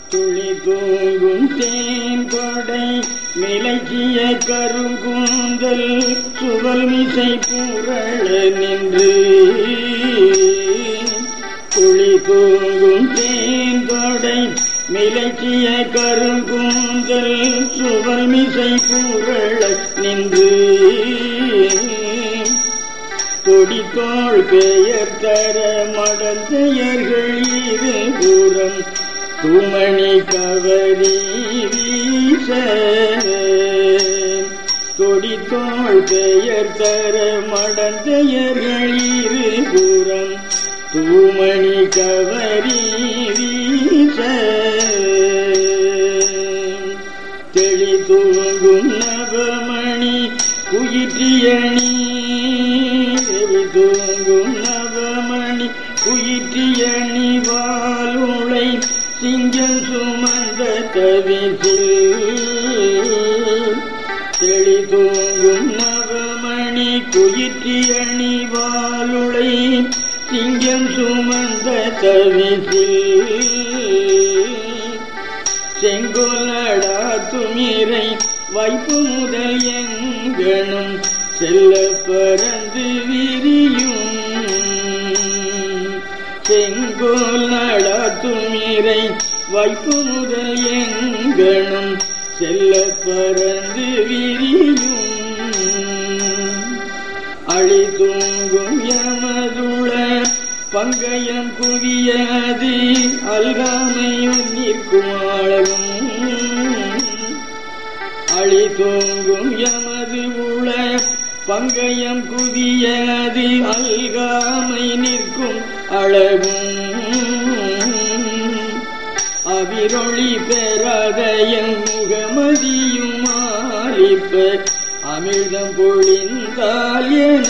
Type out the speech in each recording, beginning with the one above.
துளி தூங்கும் தேன் கொடை நிலச்சிய கருங்கூந்தல் சுவல் மிசை புரள நின்று துளி தூங்கும் தேன் கொடை நிலச்சிய கருங்கூந்தல் சுவல் மிசை புரள நின்று கொடித்தோள் பெயர் தர மடந்தையர்கள் இருபுறம் துமணி கவரி வீச கொடித்தோள் பெயர் தர மடந்தையர்கள் இருபுறம் தூமணி கவரி வீச தெளி தூங்கும் நவமணி குயிற்றியணி செவி தூங்கும் நவமணி குயிற்றியணி வாலுளை சிங்கம் சுமந்த தவிசில் தெளி தூங்கும் நவமணி குயிற்றியணி வாலுளை சிங்கம் சுமந்த தவிசில் செங்கோலடா துமிரை வைப்பு முதல் எங்கனும் செல்ல பறந்து விரியும் செங்கோல் நடா துமிரை வைப்பு முதல் எங்கனும் செல்ல பறந்து விரியும் அழி தூங்கும் யமதுள பங்கயம் குவியது அல்காமையும் நிற்கும் ஆழகும் அழி தூங்கும் எமது உள பங்கயம் குவியது அல்காமை நிற்கும் அழகும் அவிரொளி பெறாதயம் முகமதியும் ஆலிப்ப அமிர்தம் பொழிந்தால் என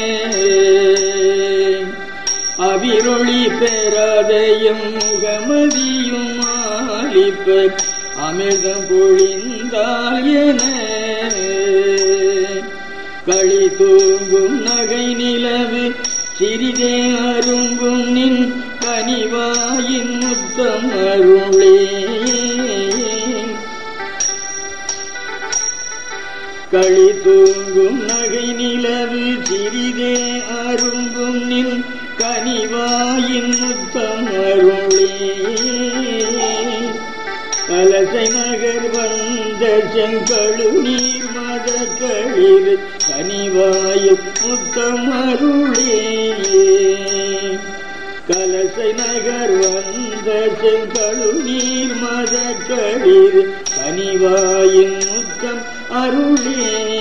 அவிரொளி பெறாதயம் முகமதியும் ஆலிப்ப அமிர்தம் பொழிந்தால் என களி தூங்கும் நகை நிலவு சிறிதே அரும்பும் நின் கனிவாயின் முத்தம் அருளே களி தூங்கும் நகை நிலவு சிறிதே அரும்பும் நின் கனிவாயின் முத்தம் அருளே கலசை நகர் வந்த செங்கழு நீர் மத கழிவு கனிவாயும் முத்தம் அருளே கலசை நகர் வந்த செங்கழு நீர் மத கழிவு கனிவாயின் முத்தம் அருளே